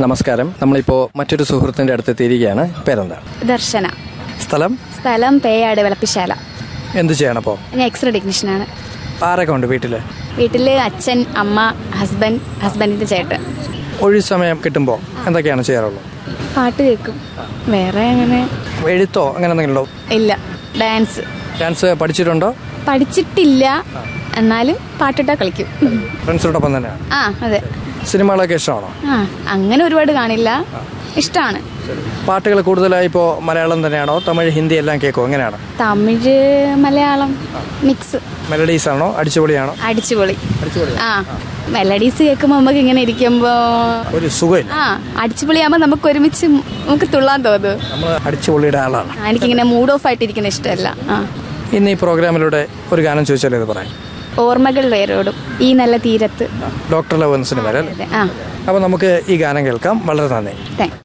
നമസ്കാരം നമ്മളിപ്പോൾ മറ്റൊരു സുഹൃത്തിൻ്റെ അടുത്ത് എത്തിയിരിക്കുകയാണ് പേരെന്താണ് ദർശന സ്ഥലം സ്ഥലം പേയാട് വിളപ്പിശാല എന്ത് ചെയ്യണം അപ്പോൾ ഞാൻ എക്സ്റേ ടെക്നീഷ്യനാണ് ആരൊക്കെ ഉണ്ട് വീട്ടിൽ വീട്ടിൽ അച്ഛൻ അമ്മ ഹസ്ബൻഡ് ഹസ്ബൻഡിൻ്റെ ചേട്ടൻ ഒഴിവ് സമയം കിട്ടുമ്പോൾ എന്തൊക്കെയാണ് ചെയ്യാറുള്ളത് പാട്ട് കേൾക്കും വേറെ അങ്ങനെ എഴുത്തോ അങ്ങനെ എന്തെങ്കിലും ഉണ്ടോ ഇല്ല ഡാൻസ് ഡാൻസ് പഠിച്ചിട്ടുണ്ടോ പഠിച്ചിട്ടില്ല എന്നാലും പാട്ടിട്ടാ കളിക്കും ഫ്രണ്ട്സിനോടൊപ്പം തന്നെയാണ് ആ അതെ സിനിമകളൊക്കെ ഇഷ്ടമാണോ ആ അങ്ങനെ ഒരുപാട് കാണില്ല ഇഷ്ടമാണ് പാട്ടുകൾ കൂടുതലായി ഇപ്പോൾ മലയാളം തന്നെയാണോ തമിഴ് ഹിന്ദി എല്ലാം കേൾക്കുമോ എങ്ങനെയാണ് തമിഴ് മലയാളം മിക്സ് മെലഡീസ് ആണോ അടിച്ചുപൊളിയാണോ അടിച്ചുപൊളി അടിച്ചുപൊളി ആ മെലഡീസ് കേൾക്കുമ്പോൾ നമുക്ക് ഇങ്ങനെ ഇരിക്കുമ്പോൾ ഒരു സുഖമില്ല ആ അടിച്ചുപൊളിയാകുമ്പോൾ നമുക്ക് ഒരുമിച്ച് നമുക്ക് തുള്ളാൻ തോന്നും നമ്മൾ അടിച്ചുപൊളിയുടെ ആളാണ് ആ, എനിക്കിങ്ങനെ മൂഡ് ഓഫ് ആയിട്ടിരിക്കുന്ന ഇഷ്ടമല്ല ആ ഇന്ന് ഈ പ്രോഗ്രാമിലൂടെ ഒരു ഗാനം ചോദിച്ചാൽ ഇത് പറയാം ഓർമ്മകൾ വേരോടും ഈ നല്ല തീരത്ത് ഡോക്ടർ ലവ് എന്ന സിനിമ അല്ലേ അതെ ആ അപ്പോൾ നമുക്ക് ഈ ഗാനം കേൾക്കാം വളരെ നന്ദി താങ്ക്